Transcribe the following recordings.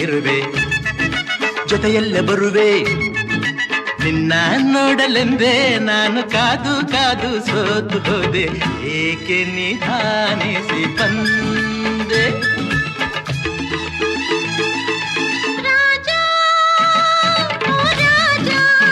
ಇರುವೆ ಜೊತೆಯಲ್ಲೇ ಬರುವೆ ನಿನ್ನ ನೋಡಲೆಂದೇ ನಾನು ಕಾದು ಕಾದು ಸೋತು ಹೋದೆ ಏಕೆ ನಿಧಾನಿಸಿ ಬಂದೆ ರಾಜ ಓ ರಾಜ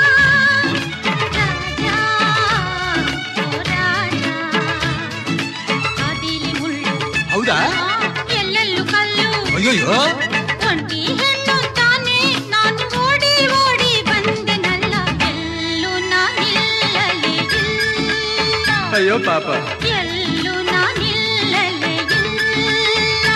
ರಾಜ ಓ ರಾಜ ಅದಿಲಿ ಮುಳ್ಳು ಹೌದಾ ಎಲ್ಲೆಲ್ಲೂ ಕಲ್ಲು ಅಯ್ಯೋಯ್ಯೋ ಒಂಟಿ ಹೆಣ್ಣು ತಾನೆ ನಾನು ಓಡಿ ಓಡಿ ಬಂದೆನಲ್ಲ ಎಲ್ಲೂ ನಾನಿಲ್ಲಲೇ ಇಲ್ಲ ಅಯ್ಯೋ ಪಾಪ ಎಲ್ಲೂ ನಾನಿಲ್ಲಲೇ ಇಲ್ಲ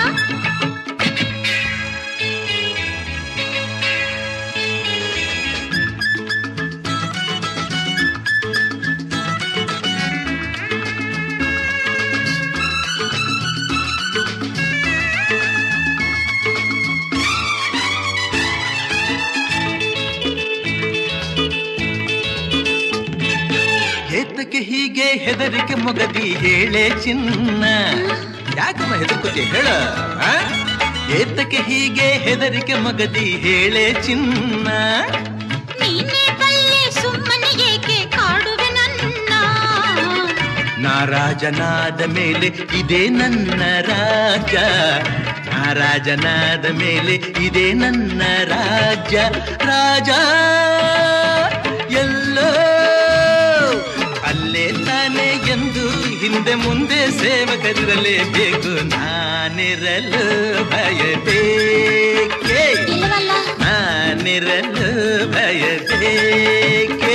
ಏತಕ್ಕೆ ಹೀಗೆ ಹೆದರಿಕೆ ಮೊಗದಿ ಹೇಳೆ ಚಿನ್ನ ಯಾಕಮ್ಮ ಹೆದರ್ಕೋತಿ ಹೇಳ ಆ? ಏತಕ್ಕೆ ಹೀಗೆ ಹೆದರಿಕೆ ಮೊಗದಿ ಹೇಳೆ ಚಿನ್ನ ನೀನೇ ಬಲ್ಲೆ ಸುಮ್ಮನೆ ಏಕೆ ಕಾಡುವೆ ನನ್ನ ನಾರಾಜನಾದ ಮೇಲೆ ಇದೇ ನನ್ನ ರಾಜ ನಾರಾಜನಾದ ಮೇಲೆ ಇದೇ ನನ್ನ ರಾಜ್ಯ ರಾಜ ಎಲ್ಲೋ ಅಲ್ಲೇ ತಾನೆ ಎಂದು ಹಿಂದೆ ಮುಂದೆ ಸೇವಕರಿರಲೇಬೇಕು ನಾನಿರಲು ಭಯಬೇಕೆ ಇಲ್ಲವಲ್ಲ ನಾನಿರಲು ಭಯಬೇಕೆ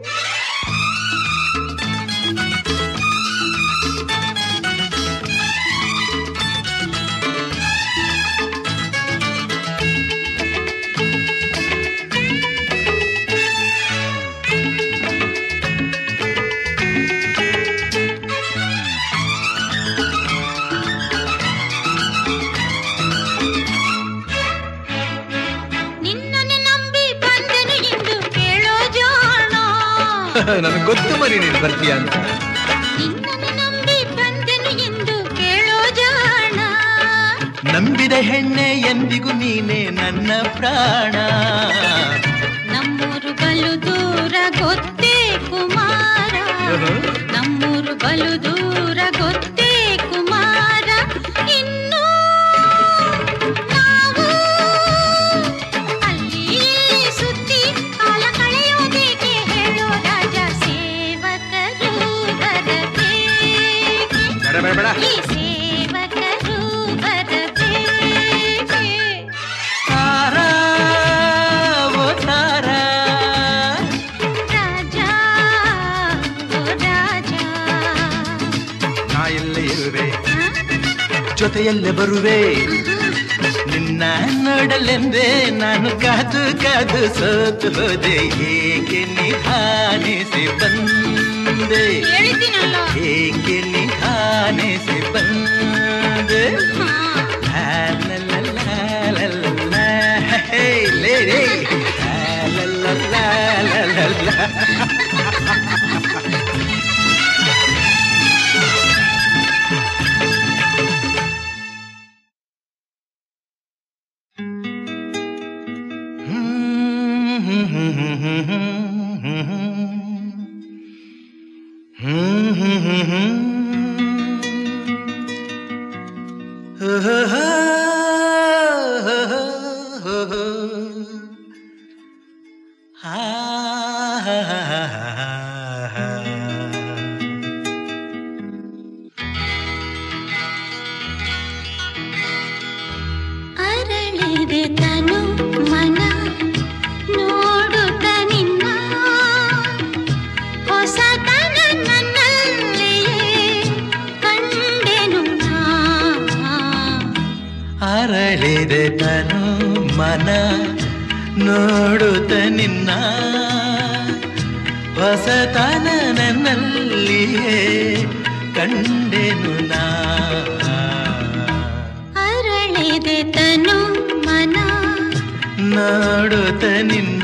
ನಿನ್ನನ್ನು ನಂಬಿ ಬಂದನು ಎಂದು ಕೇಳೋ ಜಾಣ ನನಗೆ ಗೊತ್ತು ಮರಿ ನೀನು ಬರ್ತೀಯ ಅಂತ ನಿನ್ನನ್ನು ನಂಬಿ ಬಂದನು ಎಂದು ಕೇಳೋ ಜಾಣ ನಂಬಿದ ಹೆಣ್ಣೆ ಎಂದಿಗೂ ನೀನೆ ನನ್ನ ಪ್ರಾಣ ನಮ್ಮೂರು ಬಲು ದೂರ ಗೊತ್ತೇ ಕುಮಾರ ನಮ್ಮೂರು ಬಲು ದೂರ ಗೊತ್ತೇ ಕುಮಾರ ಇನ್ನು ನಾವು ಅಲ್ಲಿ ಇಲ್ಲಿ ಸುತ್ತಿ ಕಾಲ ಕಳೆಯೋದೇಕೆ ಹೇಳೋ ರಾಜ ಸೇವಕರು ಬರಬೇಕೆ ಬೇಡ ಬೇಡ ಬೇಡ ಈ ಸೇವಕರು ಬರಬೇಕೆ ತಾರಾ ಓ ತಾರಾ ರಾಜ ಓ ರಾಜ ನಾ ಎಲ್ಲೇ ಇರುವೆ ಹ? ಜೊತೆಯಲ್ಲೇ ಬರುವೆ ನಿನ್ನ ನೋಡಲೆಂದೇ ನಾನು ಕಾದು ಕಾದು ಸೋತು ಹೋದೆ ಏಕೆ ನಿಧಾನಿಸಿ ಬಂದೆ ಹೇಳಿದ್ದೀನಲ್ಲ ಏಕೆ ನಿಧಾನಿಸಿ ಬಂದೆ ಹಾ. ಲಾ ಲಾ ಲಾ ಲಾ ಲಾ ಲಾ. ಹೇ, ಲೇ, ಲೇ. ಲಾ ಲಾ ಲಾ ಲಾ ಲಾ ಲಾ. ಅರಳಿದೆ ತನು ಮನ ನೋಡುತ್ತ ನಿನ್ನ ಹೊಸತನ ನನ್ನಲ್ಲಿಯೇ ಕಂಡೆನು ನಾ. ಅರಳಿದೆ ತನು ಮನ ನೋಡುತ್ತ ನಿನ್ನ ಹೊಸತನ ನನ್ನಲ್ಲಿಯೇ ಕಂಡೆನು ನಾ ಅರಳಿದೆ ತನು ಮನ ನೋಡುತ್ತ ನಿನ್ನ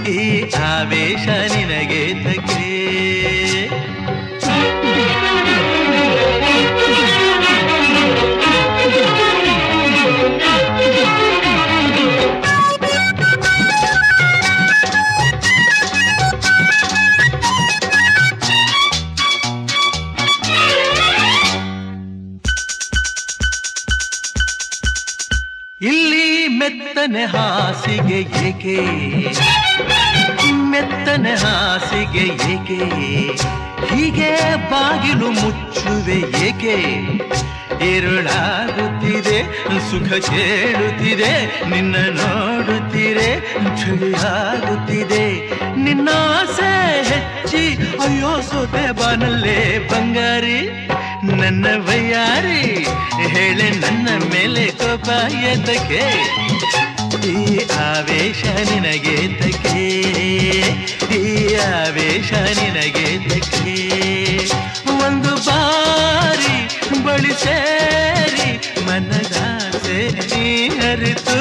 ಈ ಆವೇಶ ನಿನಗೆ ತಕ್ಕೆ ಇಲ್ಲಿ ಮೆತ್ತನೆ ಹಾಸಿಗೆ ಏಕೆ ಮೆತ್ತನೆ ಹಾಸಿಗೆ ಏಕೆ ಹೀಗೆ ಬಾಗಿಲು ಮುಚ್ಚುವೆ ಏಕೆ ഇരുಳಾಗುತ್ತಿದೆ ಸುಖ ಕೇಳುತ್ತಿದೆ ನಿನ್ನ ನೋಡುತ್ತಿರೆ ಚಳಿಯಾಗುತ್ತಿದೆ ನಿನ್ನ ಆಸೆ ಹೆಚ್ಚಿ ಅಯ್ಯೋ ಸೋತೆ ಬಾನಲ್ಲೇ ಬಂಗಾರಿ ನನ್ನ ಬಯ್ಯಾರಿ ಹೇಳೆ ನನ್ನ ಮೇಲೆ ಕೋಪ ಎದ್ದಕ್ಕೆ ಈ ಆವೇಶ ನಿನಗೆ ತಕ್ಕೆ ಈ ಆವೇಶ ನಿನಗೆ ತಕ್ಕೆ ಒಂದು ಬಾರಿ ಬಳಿ ಸೇರಿ ಮನದಾಸೆ ನೀ ಅರಿತು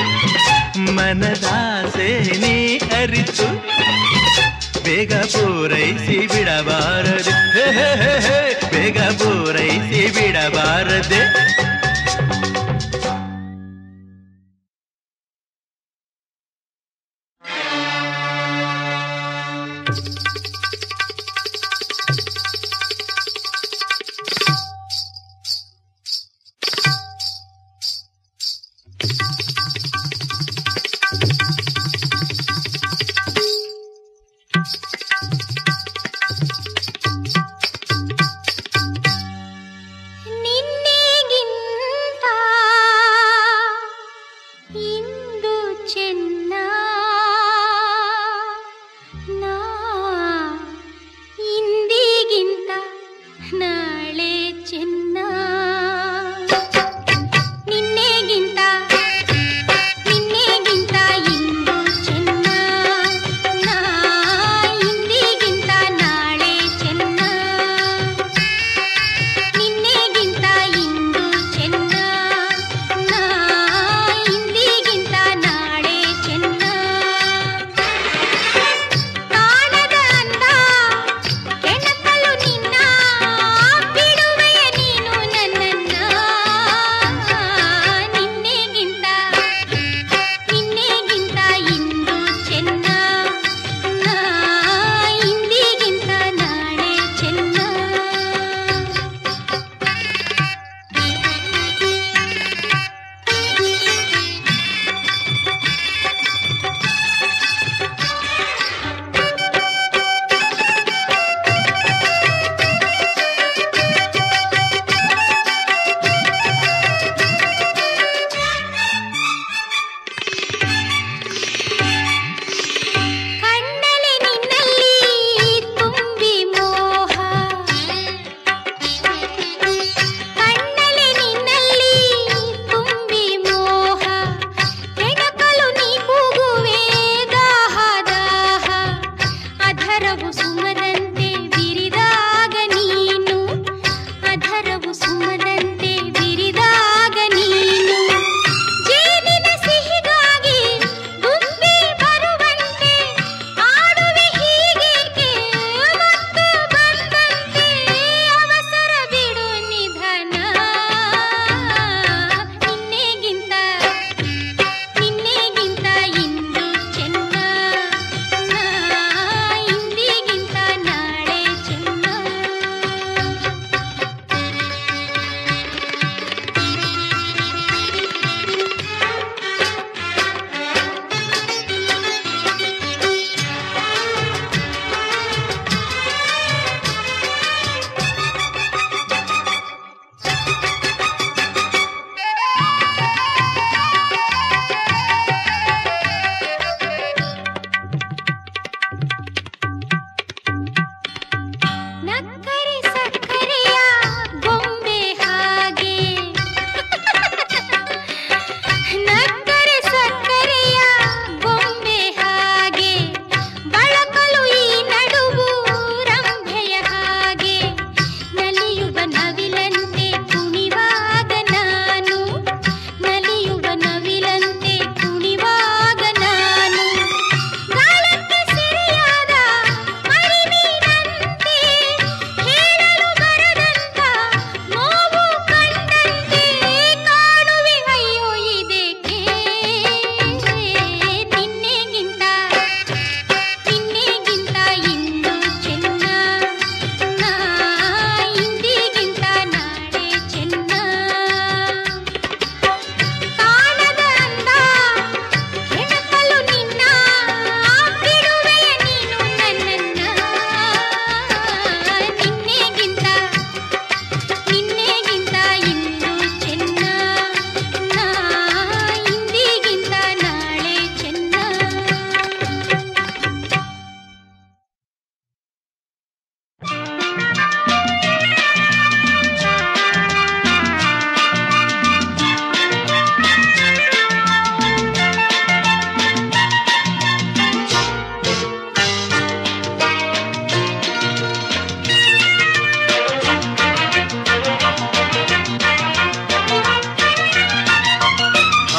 ಮನದಾಸೆ ನೀ ಅರಿತು ಬೇಗ ಪೂರೈಸಿ ಬಿಡಬಾರದು ಹೇ, ಹೇ, ಹೇ, ಹೇ, ಬೇಗ ಪೂರೈಸಿ ಬಿಡಬಾರದೆ ನಿನ್ನೆಗಿನ್ನ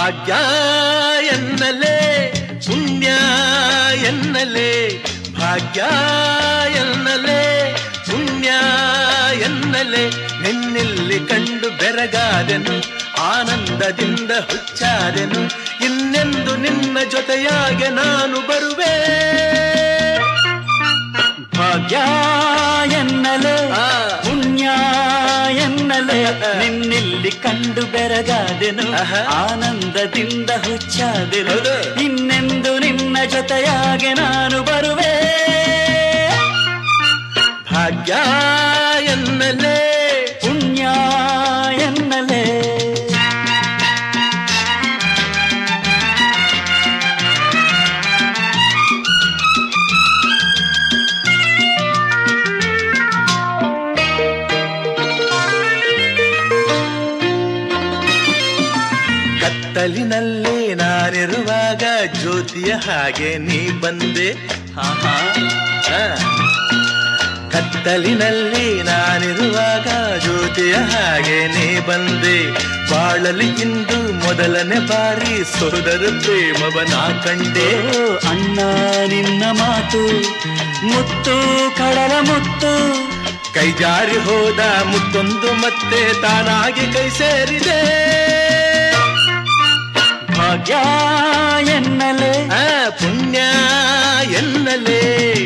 ಭಾಗ್ಯ ಎನ್ನಲೇ ಪುಣ್ಯ ಎನ್ನಲೇ ಭಾಗ್ಯ ಎನ್ನಲೇ ಪುಣ್ಯ ಎನ್ನಲೇ ನಿನ್ನಿಲ್ಲಿ ಕಂಡು ಬೆರಗಾದೆನು ಆನಂದದಿಂದ ಹುಚ್ಚಾದೆನು ಇನ್ನೆಂದು ನಿನ್ನ ಜೊತೆಯಾಗೆ ನಾನು ಬರುವೆ ಭಾಗ್ಯ ಎನ್ನಲೆ ಆ. ಪುಣ್ಯ ಎನ್ನಲೆ ನಿನ್ನಿಲ್ಲಿ ಕಂಡು ಬೆರಗಾದೆನು ಆಹಾ. ಆನಂದದಿಂದ ಹುಚ್ಚಾದೆನು ಹೌದು. ಇನ್ನೆಂದು ನಿನ್ನ ಜೊತೆಯಾಗೆ ನಾನು ಬರುವೆ ಭಾಗ್ಯ ಎನ್ನಲೇ ಪುಣ್ಯ ಎನ್ನಲೆ ಕತ್ತಲಿನಲ್ಲಿ ನಾನಿರುವಾಗ ಜ್ಯೋತಿಯ ಹಾಗೆ ನೀ ಬಂದೆ ಆಹಾ. ಆ. ಕತ್ತಲಿನಲ್ಲಿ ನಾನಿರುವಾಗ ಜ್ಯೋತಿಯ ಹಾಗೆ ನೀ ಬಂದೆ ಬಾಳಲಿ ಇಂದು ಮೊದಲನೇ ಬಾರಿ ಸೋದರ ಪ್ರೇಮವನ ಕಂಡೆ ಓ ಅಣ್ಣ ನಿನ್ನ ಮಾತು ಮುತ್ತು ಕಡಲ ಮುತ್ತು ಕೈ ಜಾರಿ ಹೋದ ಮುತ್ತೊಂದು ಮತ್ತೆ ತಾನಾಗಿ ಕೈ ಸೇರಿದೆ ಭಾಗ್ಯ ಎನ್ನಲೆ ಆ ಪುಣ್ಯ ಎನ್ನಲೇ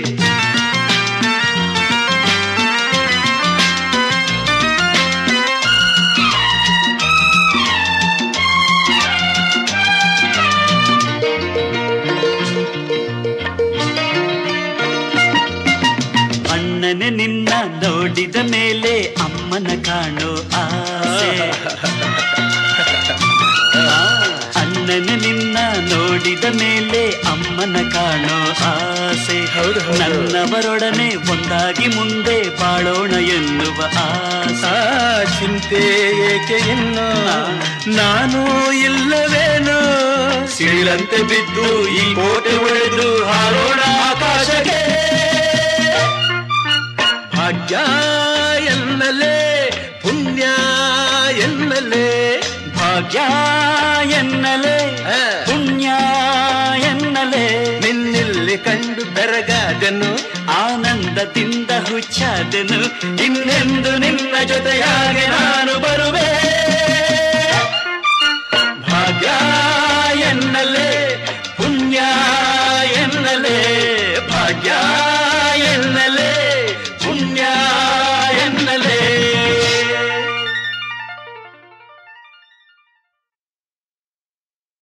ಅಣ್ಣನೆ ನಿನ್ನ ನೋಡಿದ ಮೇಲೆ ಅಮ್ಮನ ಕಾಣೋ ಆಸೆ ಆ, ಅಣ್ಣನೆ ನಿನ್ನ ನೋಡಿದ ಮೇಲೆ ಅಮ್ಮನ ಕಾಣೋ ಆಸೆ ಹೌದು, ಹೌದು. ನನ್ನವರೊಡನೆ ಒಂದಾಗಿ ಮುಂದೆ ಬಾಳೋಣ ಎನ್ನುವ ಆಸೆ ಆ ಚಿಂತೆ ಏಕೆ ಇನ್ನು ನಾನು ಇಲ್ಲವೇನು ಸಿಡಿಲಂತೆ ಬಿದ್ದು ಈ ಕೋಟೆ ಒಡೆದು ಹಾರೋಣ ಆಕಾಶಕ್ಕೆ ಭಾಗ್ಯ ಎನ್ನಲೇ ಪುಣ್ಯ ಎನ್ನಲೇ ಭಾಗ್ಯ ಎನ್ನಲೆ ಆ. ಪುಣ್ಯ ಎನ್ನಲೆ ನಿನ್ನಿಲ್ಲಿ ಕಂಡು ಬೆರಗಾದೆನು ಆನಂದದಿಂದ ಹುಚ್ಚಾದೆನು ಇನ್ನೆಂದು ನಿನ್ನ ಜೊತೆಯಾಗೆ ನಾನು ಬರುವೆ ಭಾಗ್ಯ